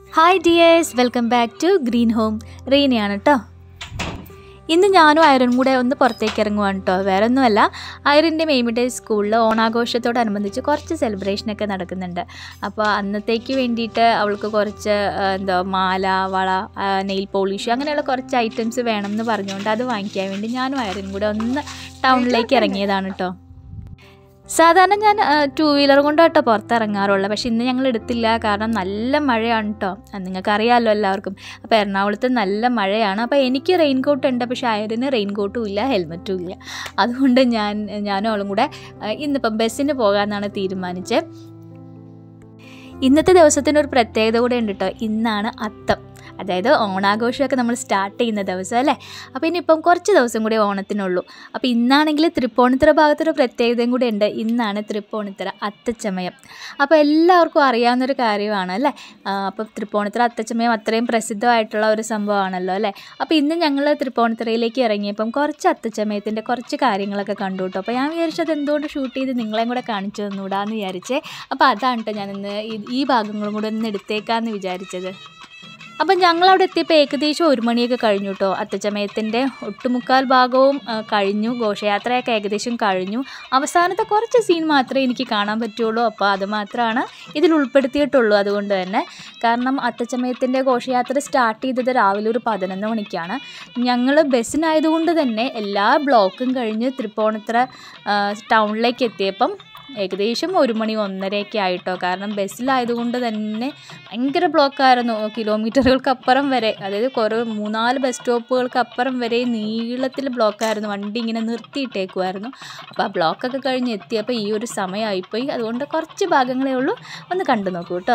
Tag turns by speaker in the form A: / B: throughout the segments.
A: Hi dears welcome back to green home റീനയാണ് കേട്ടോ ഇന്ന് ഞാനും ഐറനും കൂടെ ഒന്ന് പുറത്തേക്ക് ഇറങ്ങുവാണ് കേട്ടോ വേറെ ഒന്നുമല്ല ഐറിൻ്റെ മെയ്മിഡേ സ്കൂളിൽ ഓണാഘോഷത്തോടനുബന്ധിച്ച് കുറച്ച് സെലിബ്രേഷനൊക്കെ നടക്കുന്നുണ്ട് അപ്പോൾ അന്നത്തേക്ക് വേണ്ടിയിട്ട് അവൾക്ക് കുറച്ച് ആ, എന്താ മാല വള നെയിൽ പോളിഷ് അങ്ങനെയുള്ള കുറച്ച് ഐറ്റംസ് വേണം എന്ന് പറഞ്ഞുകൊണ്ട് അത് വാങ്ങിക്കാൻ വേണ്ടി ഞാനും ഐറിനും കൂടെ ഒന്ന് ടൗണിലേക്ക് ഇറങ്ങിയതാണ് കേട്ടോ സാധാരണ ഞാൻ ടൂ വീലർ കൊണ്ട് കേട്ടോ പുറത്തിറങ്ങാറുള്ളത് പക്ഷെ ഇന്ന് ഞങ്ങൾ എടുത്തില്ല കാരണം നല്ല മഴയാണ് കേട്ടോ നിങ്ങൾക്ക് അറിയാമല്ലോ എല്ലാവർക്കും അപ്പോൾ എറണാകുളത്ത് നല്ല മഴയാണ് അപ്പോൾ എനിക്ക് റെയിൻ കോട്ട് ഉണ്ട് പക്ഷേ അയറിന് റെയിൻ കോട്ടും ഇല്ല ഹെൽമറ്റും ഇല്ല അതുകൊണ്ട് ഞാൻ ഞാനും അവളും കൂടെ ആ, ഇന്നിപ്പം ബസ്സിന് പോകാമെന്നാണ് തീരുമാനിച്ചത് ഇന്നത്തെ ദിവസത്തിന് ഒരു പ്രത്യേകത കൂടെ ഉണ്ട് കേട്ടോ ഇന്നാണ് അത്തം അതായത് ഓണാഘോഷമൊക്കെ നമ്മൾ സ്റ്റാർട്ട് ചെയ്യുന്ന ദിവസം അല്ലേ അപ്പോൾ ഇനിയിപ്പം കുറച്ച് ദിവസം കൂടി ഓണത്തിനുള്ളൂ അപ്പോൾ ഇന്നാണെങ്കിൽ തൃപ്പൂണിത്തുറ ഭാഗത്തൊരു പ്രത്യേകതയും കൂടി ഉണ്ട് ഇന്നാണ് തൃപ്പൂണിത്തുറ അത്തച്ചമയം അപ്പോൾ എല്ലാവർക്കും അറിയാവുന്നൊരു കാര്യമാണ് അല്ലേ ആ, അപ്പോൾ തൃപ്പൂണിത്തുറ അത്തച്ചമയം അത്രയും പ്രസിദ്ധമായിട്ടുള്ള ഒരു സംഭവമാണല്ലോ അല്ലേ അപ്പോൾ ഇന്ന് ഞങ്ങൾ തൃപ്പൂണിത്തുറയിലേക്ക് ഇറങ്ങിയപ്പം കുറച്ച് അത്തച്ചമയത്തിൻ്റെ കുറച്ച് കാര്യങ്ങളൊക്കെ കണ്ടു കേട്ടോ അപ്പോൾ ഞാൻ വിചാരിച്ചത് എന്തുകൊണ്ട് ഷൂട്ട് ചെയ്ത് നിങ്ങളെയും കൂടെ കാണിച്ചു തന്നൂടാന്ന് വിചാരിച്ചേ അപ്പോൾ അതാണ് കേട്ടോ ഞാനിന്ന് ഈ- ഈ ഭാഗങ്ങളും കൂടെ ഒന്ന് എടുത്തേക്കാന്ന് വിചാരിച്ചത് അപ്പം ഞങ്ങൾ അവിടെ എത്തിയപ്പോൾ ഏകദേശം ഒരു മണിയൊക്കെ കഴിഞ്ഞു കേട്ടോ അത്തച്ചമയത്തിൻ്റെ ഒട്ടുമുക്കാൽ ഭാഗവും ആ, കഴിഞ്ഞു ഘോഷയാത്രയൊക്കെ ഏകദേശം കഴിഞ്ഞു അവസാനത്തെ കുറച്ച് സീൻ മാത്രമേ എനിക്ക് കാണാൻ പറ്റുള്ളൂ അപ്പോൾ അത് മാത്രമാണ് ഇതിൽ ഉൾപ്പെടുത്തിയിട്ടുള്ളൂ അതുകൊണ്ട് തന്നെ കാരണം അത്തച്ചമയത്തിൻ്റെ ഘോഷയാത്ര സ്റ്റാർട്ട് ചെയ്തത് രാവിലെ ഒരു പതിനൊന്ന് മണിക്കാണ് ഞങ്ങൾ ബസ്സിനായതുകൊണ്ട് തന്നെ എല്ലാ ബ്ലോക്കും കഴിഞ്ഞ് തൃപ്പൂണിത്തുറ ആ, ടൗണിലേക്ക് എത്തിയപ്പം ഏകദേശം ഒരു മണി ഒന്നരയൊക്കെ ആയിട്ടോ കാരണം ബസ്സിലായതുകൊണ്ട് തന്നെ ഭയങ്കര ബ്ലോക്കായിരുന്നു കിലോമീറ്ററുകൾക്കപ്പുറം വരെ അതായത് കുറേ മൂന്നാല് ബസ് സ്റ്റോപ്പുകൾക്കപ്പുറം വരെ നീളത്തിൽ ബ്ലോക്കായിരുന്നു വണ്ടി ഇങ്ങനെ നിർത്തിയിട്ടേക്കുമായിരുന്നു അപ്പോൾ ആ ബ്ലോക്കൊക്കെ കഴിഞ്ഞ് എത്തിയപ്പോൾ ഈ ഒരു സമയമായിപ്പോയി അതുകൊണ്ട് കുറച്ച് ഭാഗങ്ങളേ ഉള്ളൂ ഒന്ന് കണ്ടു നോക്കൂ കേട്ടോ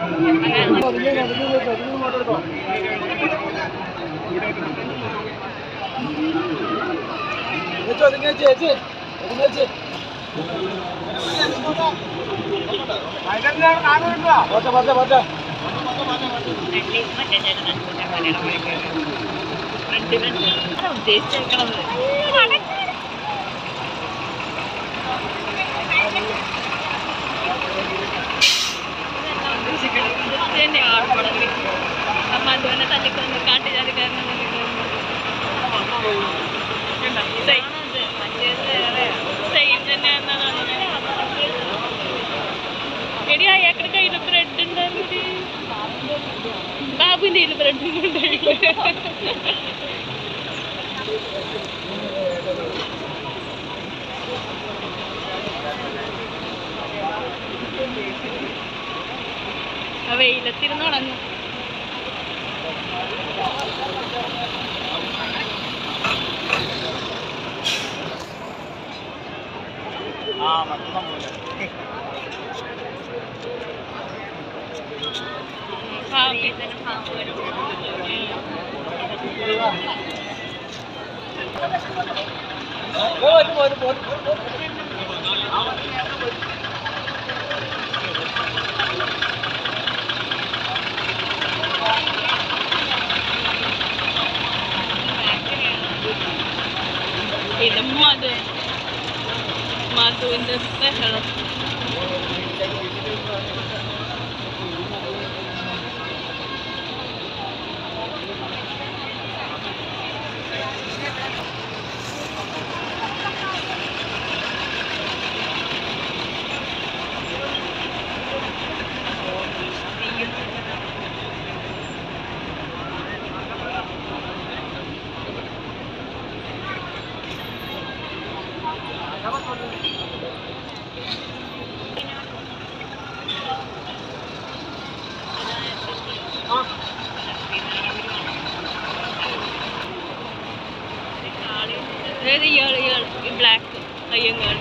B: മധുവിനെ തല്ലിക്കൊന്ന് കാട്ടുജാതിക്കാരനെ എടി അയാളുടെ കയ്യിൽ ബ്രെഡ് ഉണ്ടായിരുന്നു ബാബുവിന്റെ കയ്യിൽ ബ്രെഡ് ഉണ്ടായില്ല ആ വെയിലത്തിരുന്ന് ഉണങ്ങും ഇത് മധു മധുവിന്റെ സ്പെഷ്യൽ അതായത് ഇയാൾ ഇയാൾ ഈ ബ്ലാക്ക് അയ്യങ്ങാൾ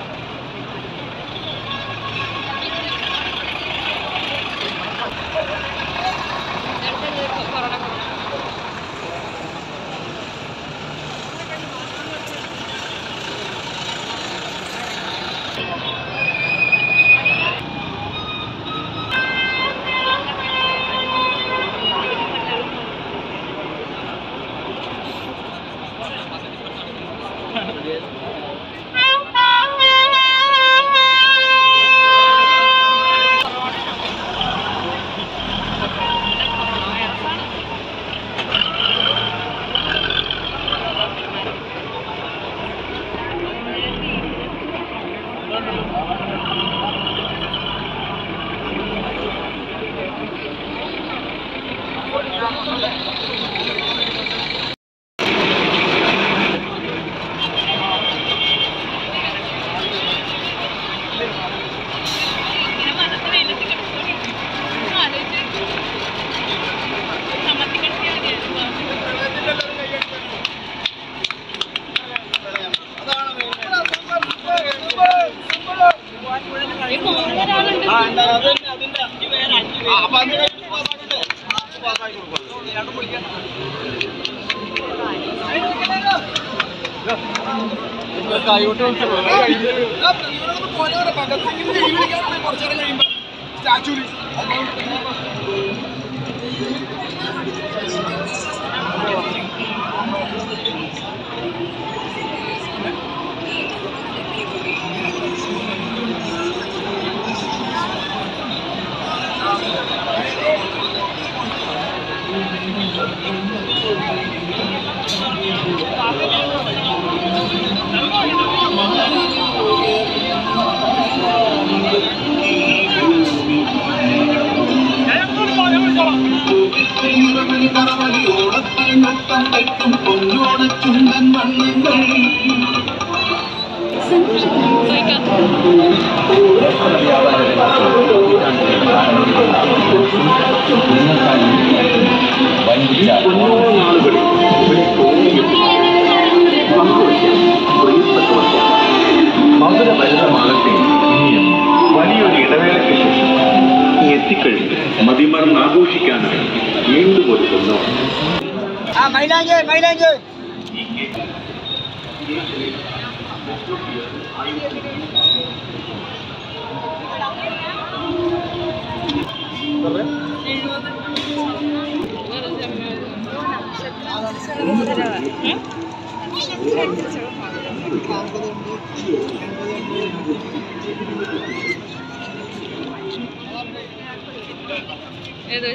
C: ഓണത്തിനൊപ്പം വയ്ക്കും പൊന്നോണച്ചുണ്ടൻ വണ്ണങ്ങൾ പൊന്നോണനാളുകളിൽ ഇവിടെ തോന്നിയെത്തും പങ്കുവയ്ക്കാൻ പ്രിയപ്പെട്ടവർക്ക് മധുരഭരിതമാകട്ടെ ഇനിയും വലിയൊരു ഇടവേളയ്ക്ക് ശേഷം എത്തിക്കഴിഞ്ഞു മതിമറന്ന് ആഘോഷിക്കാനായി വീണ്ടും ഒരു കൊന്നോണം
B: ഏത്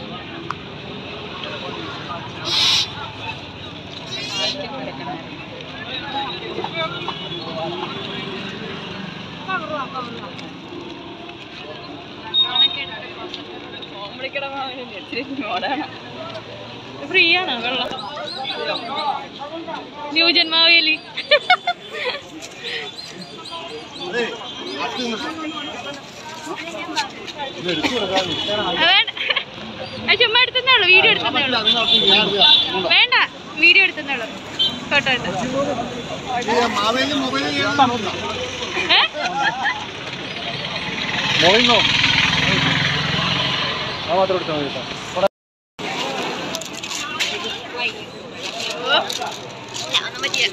B: ഫ്രീ ആണോ വെള്ളം ന്യൂ ജന്മാവേലി വേണ്ട അത് ചുമ്മാ എടുത്തേ ഉള്ളൂ വീഡിയോ എടുത്തേ ഉള്ളൂ വേണ്ട വീഡിയോ എടുത്തേ ഉള്ളൂ ഫോട്ടോ എടുത്ത് ഏ? ഓ. ഞാൻ ഒന്നും പറ്റിയ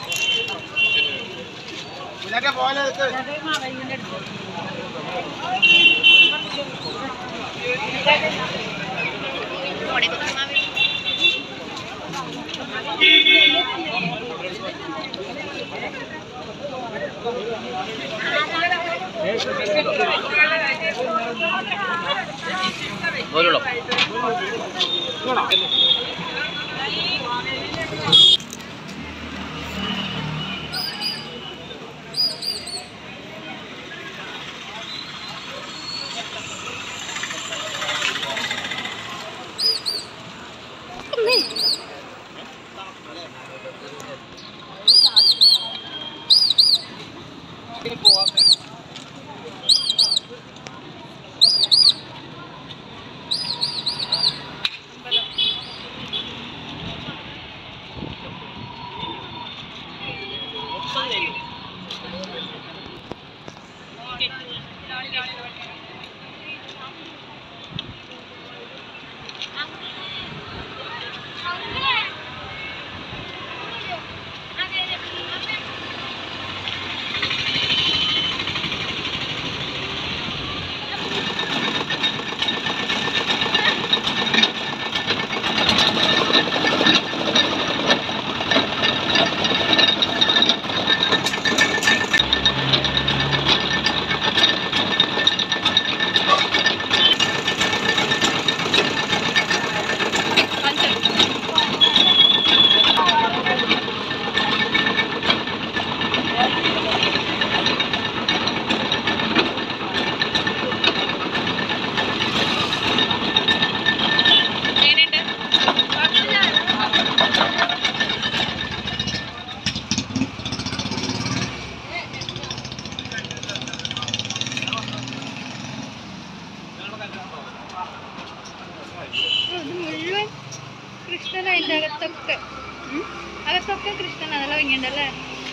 B: ഇത് മുഴുവൻ കൃഷ്ണൻ അതിൻ്റെ അകത്തൊക്കെ ഉം. അകത്തൊക്കെ കൃഷ്ണൻ അതെല്ലാം ഇങ്ങണ്ടല്ലേ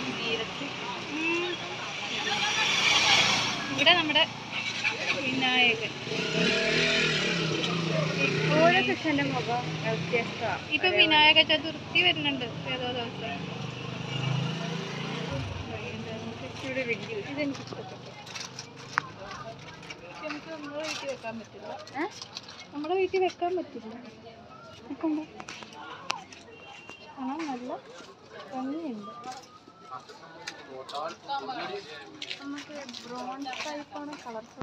B: ഇവിടെ നമ്മുടെ വിനായകൻ
D: ഓരോ കൃഷ്ണന്റെ മുഖം വ്യത്യസ്തമാണ്
B: ഇപ്പൊ വിനായക ചതുർത്ഥി വരുന്നുണ്ട് ഏതോ ദിവസം
D: കൃഷ്ണയുടെ വലിയ
B: ഇതെനിക്ക് ഇഷ്ടപ്പെട്ടു പക്ഷെ നമുക്ക് നമ്മുടെ വീട്ടിൽ വെക്കാൻ പറ്റില്ല നമ്മുടെ വീട്ടിൽ വെക്കാൻ പറ്റില്ല വെക്കണ്ട കാണാൻ നല്ല ഭംഗിയുണ്ട് നമുക്ക് ബ്രോൺസ് ടൈപ്പാണ് കളർഫുൾ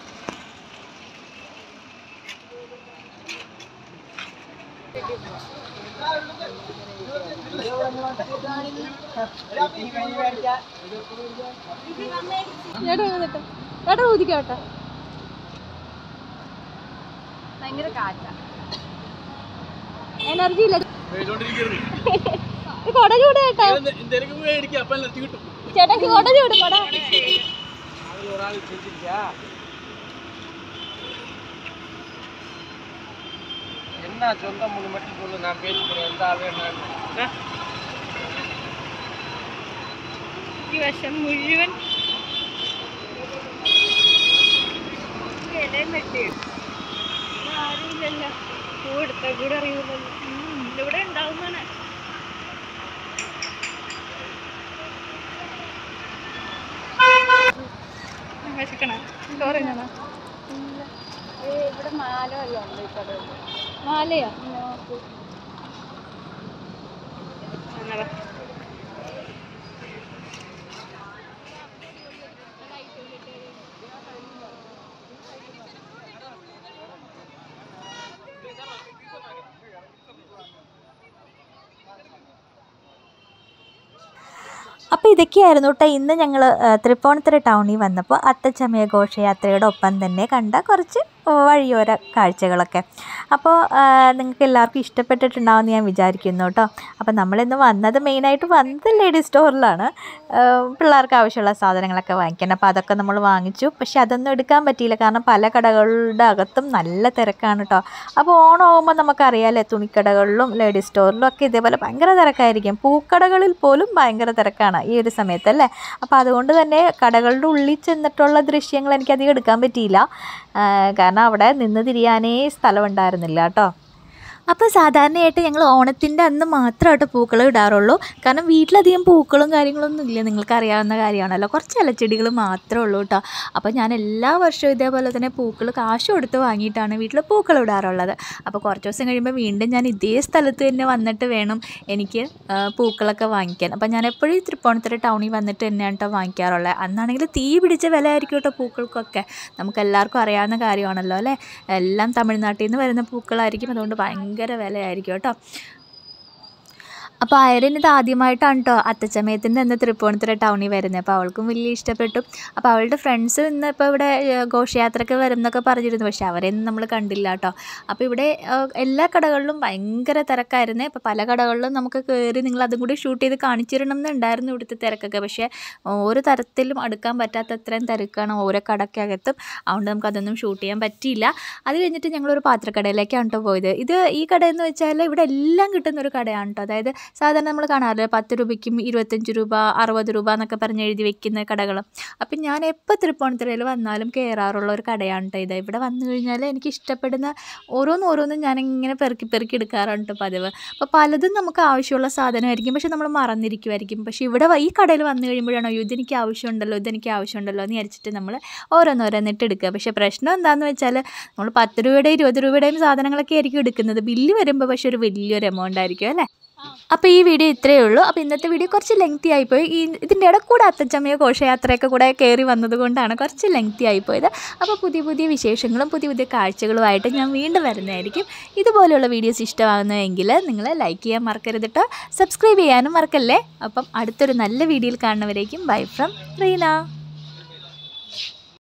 B: ഏട്ടാ ഊതിക്കോട്ടെ
D: ഭയങ്കര കാറ്റാ
B: എനർജി ഇല്ല കൊട ചൂട് ചേട്ടാ ചേട്ടാ കൊട ചൂട് കൊട
E: என்ன சொந்த மூணு மட்டும் சொல்லு நான் பேசிக்கிறேன் எந்த ஆளு என்ன
B: ഈ വശം മുഴുവൻ
D: ഇലയും വെട്ടി ഇല്ലല്ലോ പൂ എടുത്ത കൂടെ അറിയില്ലല്ലോ
B: ഇവിടെ ഉണ്ടാവുന്നതാണ് വിശക്കണോ ചോറ് തിന്നണോ?
D: ഇവിടെ മാല വല്ലതും ഉണ്ട് ഈ കടയിൽ
B: മാലയോ
D: നോക്ക്
B: എന്നാ വാ.
A: അപ്പോൾ ഇതൊക്കെയായിരുന്നു കേട്ടോ ഇന്ന് ഞങ്ങൾ തൃപ്പൂണിത്തുറ ടൗണിൽ വന്നപ്പോൾ അത്തച്ചമയ ഘോഷയാത്രയുടെ ഒപ്പം തന്നെ കണ്ട കുറച്ച് വഴിയോര കാഴ്ചകളൊക്കെ അപ്പോൾ നിങ്ങൾക്ക് എല്ലാവർക്കും ഇഷ്ടപ്പെട്ടിട്ടുണ്ടാവുമെന്ന് ഞാൻ വിചാരിക്കുന്നു കേട്ടോ അപ്പോൾ നമ്മളിന്ന് വന്നത് മെയിനായിട്ട് വന്നത് ലേഡീസ് സ്റ്റോറിലാണ് പിള്ളേർക്ക് ആവശ്യമുള്ള സാധനങ്ങളൊക്കെ വാങ്ങിക്കാൻ അപ്പോൾ അതൊക്കെ നമ്മൾ വാങ്ങിച്ചു പക്ഷെ അതൊന്നും എടുക്കാൻ പറ്റിയില്ല കാരണം പല കടകളുടെ അകത്തും നല്ല തിരക്കാണ് കേട്ടോ അപ്പോൾ ഓണം ആകുമ്പോൾ നമുക്കറിയാമല്ലേ തുണിക്കടകളിലും ലേഡീസ് സ്റ്റോറിലും ഒക്കെ ഇതേപോലെ ഭയങ്കര തിരക്കായിരിക്കും പൂക്കടകളിൽ പോലും ഭയങ്കര തിരക്കാണ് ഈ ഒരു സമയത്ത് അല്ലേ അപ്പോൾ അതുകൊണ്ട് തന്നെ കടകളുടെ ഉള്ളിൽ ചെന്നിട്ടുള്ള ദൃശ്യങ്ങൾ എനിക്ക് അധികം എടുക്കാൻ പറ്റിയില്ല ആ, കാരണം അവിടെ നിന്ന് തിരിയാനേ സ്ഥലം ഉണ്ടായിരുന്നില്ല കേട്ടോ അപ്പോൾ സാധാരണയായിട്ട് ഞങ്ങൾ ഓണത്തിൻ്റെ അന്ന് മാത്രമായിട്ട് പൂക്കൾ ഇടാറുള്ളൂ കാരണം വീട്ടിലധികം പൂക്കളും കാര്യങ്ങളൊന്നും ഇല്ല നിങ്ങൾക്ക് അറിയാവുന്ന കാര്യമാണല്ലോ കുറച്ച് ഇലച്ചെടികൾ മാത്രമേ ഉള്ളൂ കേട്ടോ അപ്പോൾ ഞാൻ എല്ലാ വർഷവും ഇതേപോലെ തന്നെ പൂക്കൾ കാശ് കൊടുത്ത് വാങ്ങിയിട്ടാണ് വീട്ടിൽ പൂക്കൾ ഇടാറുള്ളത് അപ്പോൾ കുറച്ച് ദിവസം കഴിയുമ്പോൾ വീണ്ടും ഞാൻ ഇതേ സ്ഥലത്ത് തന്നെ വന്നിട്ട് വേണം എനിക്ക് ആ, പൂക്കളൊക്കെ വാങ്ങിക്കാൻ അപ്പോൾ ഞാൻ എപ്പോഴും ഈ തൃപ്പൂണിത്തുറ ടൗണിൽ വന്നിട്ട് തന്നെയാണ് കേട്ടോ വാങ്ങിക്കാറുള്ളത് അന്നാണെങ്കിൽ തീ പിടിച്ച വില ആയിരിക്കും കേട്ടോ പൂക്കൾക്കൊക്കെ നമുക്ക് എല്ലാവർക്കും അറിയാവുന്ന കാര്യമാണല്ലോ അല്ലേ എല്ലാം തമിഴ്നാട്ടിൽ നിന്ന് വരുന്ന പൂക്കളായിരിക്കും അതുകൊണ്ട് ഭയങ്കര വിലയായിരിക്കും കേട്ടോ അപ്പോൾ അയറിന് ഇത് ആദ്യമായിട്ടാണ് കേട്ടോ അത്തച്ചമയത്തിൻ്റെ അന്ന് തൃപ്പൂണിത്തുറ ടൗണിൽ വരുന്നത് അപ്പോൾ അവൾക്കും വലിയ ഇഷ്ടപ്പെട്ടു അപ്പോൾ അവളുടെ ഫ്രണ്ട്സ് ഇന്ന് ഇപ്പോൾ ഇവിടെ ഏഹ്, ഘോഷയാത്രയ്ക്ക് വരും എന്നൊക്കെ പറഞ്ഞിരുന്നു പക്ഷേ അവരെയൊന്നും നമ്മൾ കണ്ടില്ല കേട്ടോ അപ്പോൾ ഇവിടെ ഏഹ്, എല്ലാ കടകളിലും ഭയങ്കര തിരക്കായിരുന്നു ഇപ്പോൾ പല കടകളിലും നമുക്ക് കയറി നിങ്ങൾ അതും കൂടി ഷൂട്ട് ചെയ്ത് കാണിച്ചിരണം എന്നുണ്ടായിരുന്നു ഇവിടുത്തെ തിരക്കൊക്കെ പക്ഷേ ഓരോ തരത്തിലും അടുക്കാൻ പറ്റാത്ത അത്രയും തിരക്കാണ് ഓരോ കടക്കകത്തും അതുകൊണ്ട് നമുക്ക് അതൊന്നും ഷൂട്ട് ചെയ്യാൻ പറ്റിയില്ല അത് കഴിഞ്ഞിട്ട് ഞങ്ങളൊരു പാത്രക്കടയിലേക്കാണ് കേട്ടോ പോയത് ഇത് ഈ കടയെന്ന് വെച്ചാൽ ഇവിടെ എല്ലാം കിട്ടുന്ന ഒരു കടയാണ് കേട്ടോ അതായത് സാധാരണ നമ്മൾ കാണാറില്ല പത്ത് രൂപയ്ക്കും ഇരുപത്തഞ്ച് രൂപ അറുപത് രൂപ എന്നൊക്കെ പറഞ്ഞ് എഴുതി വെക്കുന്ന കടകൾ അപ്പം ഞാൻ എപ്പോൾ തൃപ്പൂണിത്തുറയിൽ വന്നാലും കയറാറുള്ള ഒരു കടയാണ് കേട്ടോ ഇത് ഇവിടെ വന്നു കഴിഞ്ഞാൽ എനിക്ക് ഇഷ്ടപ്പെടുന്ന ഓരോന്ന് ഓരോന്നും ഞാനിങ്ങനെ പെറുക്കി പെറുക്കി എടുക്കാറാണ് കേട്ടോ പതിവ് അപ്പോൾ പലതും നമുക്ക് ആവശ്യമുള്ള സാധനമായിരിക്കും പക്ഷെ നമ്മൾ മറന്നിരിക്കുമായിരിക്കും പക്ഷേ ഇവിടെ വ- ഈ കടയിൽ വന്നു കഴിയുമ്പോഴാണോ ഇതെനിക്ക് ആവശ്യമുണ്ടല്ലോ ഇതെനിക്ക് ആവശ്യമുണ്ടല്ലോ എന്ന് വിചാരിച്ചിട്ട് നമ്മൾ ഓരോന്നോരോന്നിട്ട് എടുക്കുക പക്ഷേ പ്രശ്നം എന്താണെന്ന് വെച്ചാൽ നമ്മൾ പത്ത് രൂപയുടെയും ഇരുപത് രൂപയുടെയും സാധനങ്ങളൊക്കെ ആയിരിക്കും എടുക്കുന്നത് ബില്ല് വരുമ്പോൾ പക്ഷേ ഒരു വലിയൊരു എമൗണ്ട് ആയിരിക്കും അല്ലേ അപ്പോൾ ഈ വീഡിയോ ഇത്രയേ ഉള്ളൂ അപ്പോൾ ഇന്നത്തെ വീഡിയോ കുറച്ച് ലെങ്തി ആയിപ്പോയി ഈ ഇതിൻ്റെ ഇടയിൽ കൂടെ അത്തച്ചമയ ഘോഷയാത്രയൊക്കെ കൂടെ കയറി വന്നത് കൊണ്ടാണ് കുറച്ച് ലെങ്തി ആയിപ്പോയത് അപ്പോൾ പുതിയ പുതിയ വിശേഷങ്ങളും പുതിയ പുതിയ കാഴ്ചകളുമായിട്ട് ഞാൻ വീണ്ടും വരുന്നതായിരിക്കും ഇതുപോലെയുള്ള വീഡിയോസ് ഇഷ്ടമാകുന്നതെങ്കിൽ നിങ്ങൾ ലൈക്ക് ചെയ്യാൻ മറക്കരുത് കേട്ടോ സബ്സ്ക്രൈബ് ചെയ്യാനും മറക്കല്ലേ അപ്പം അടുത്തൊരു നല്ല വീഡിയോയിൽ കാണുന്നവരേക്കും ബൈ ഫ്രം റീന